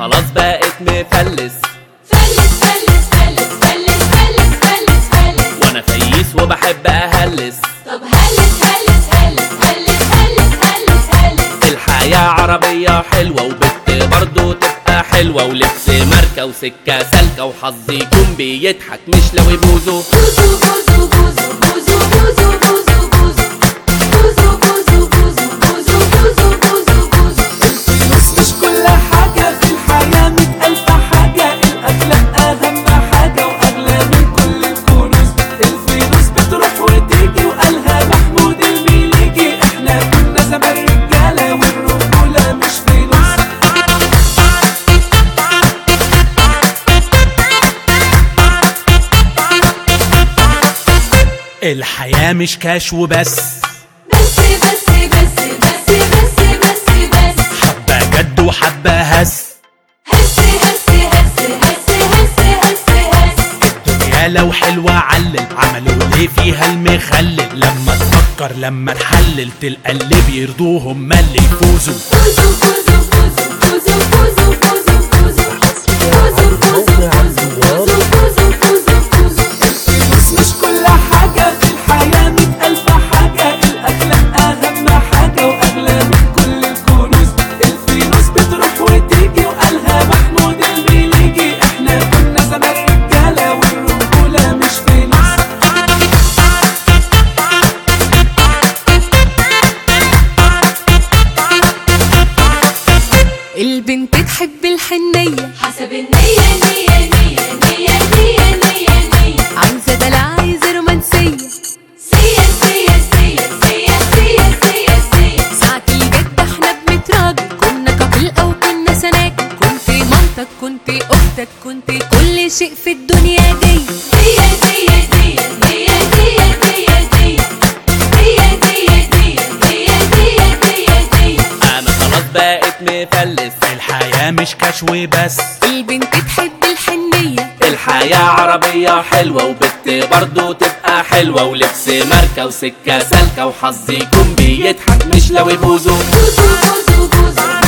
خلاص بقيت مفلس فلس فلس فلس فلس فلس فلس فلس وانا فييس وبحب اهلس طب هلس هلس هلس هلس هلس هلس هلس الحياة عربية حلوة وبت برضو تبقى حلوة ولبس ماركة وسكة سالكة وحظي يكون بيضحك مش لو يبوظوا بوزو بوزو بوزو بوزو بوزو بوزو بوزو بوزو بوزو بوزو بوزو بوزو بوزو بوزو الفلوس مش كل حاجة في الحياة مئة ألف حاجة الأخلاق أهم حاجة وأغلى من كل الكنوز الفلوس بتروح وتيجي وقالها محمود المليجي احنا كنا زمان رجالة والرجولة مش فلوس الحياة مش كاش وبس بس بس بس بس بس بس بس حبة جد وحبة هس هس هس هس هس هس هس هس الدنيا لو حلوة علل عملوا ليه فيها المخلل لما تفكر لما تحلل تلقى اللي بيرضوهم ما اللي يفوزوا بوزو بوزو بوزو بوزو بوزو بوزو بوزو بوزو بوزو بوزو بوزو بوزو بوزو بوزو الفلوس مش كل حاجة في الحياة مئة ألف حاجة الأخلاق أهم حاجة وأغلى من كل الكنوز الفلوس بتروح وتيجي وقالها محمود المليجي احنا كنا زمان رجالة والرجولة مش فلوس البنت تحب الحنية حسب النية نية نية نية نية نية نية عايزة دلع عايزة رومانسية سيا سيا سيا سيا سيا سيا سيا ساعة الجد احنا بنتراجع كنا كابل او كنا سناكل كنت مامتك كنت اختك كنت كل شيء في الدنيا دي ديا ديا ديا ديا ديا ديا ديا ديا ديا ديا ديا ديا ديا ديا انا خلاص بقيت مفلس الحياة مش كاش وبس البنت تحب الحنية الحياة عربية حلوة وبت برضو تبقى حلوة ولبس ماركة وسكة سالكة وحظي يكون بيضحك مش لو يبوظوا بوزو بوزو بوزو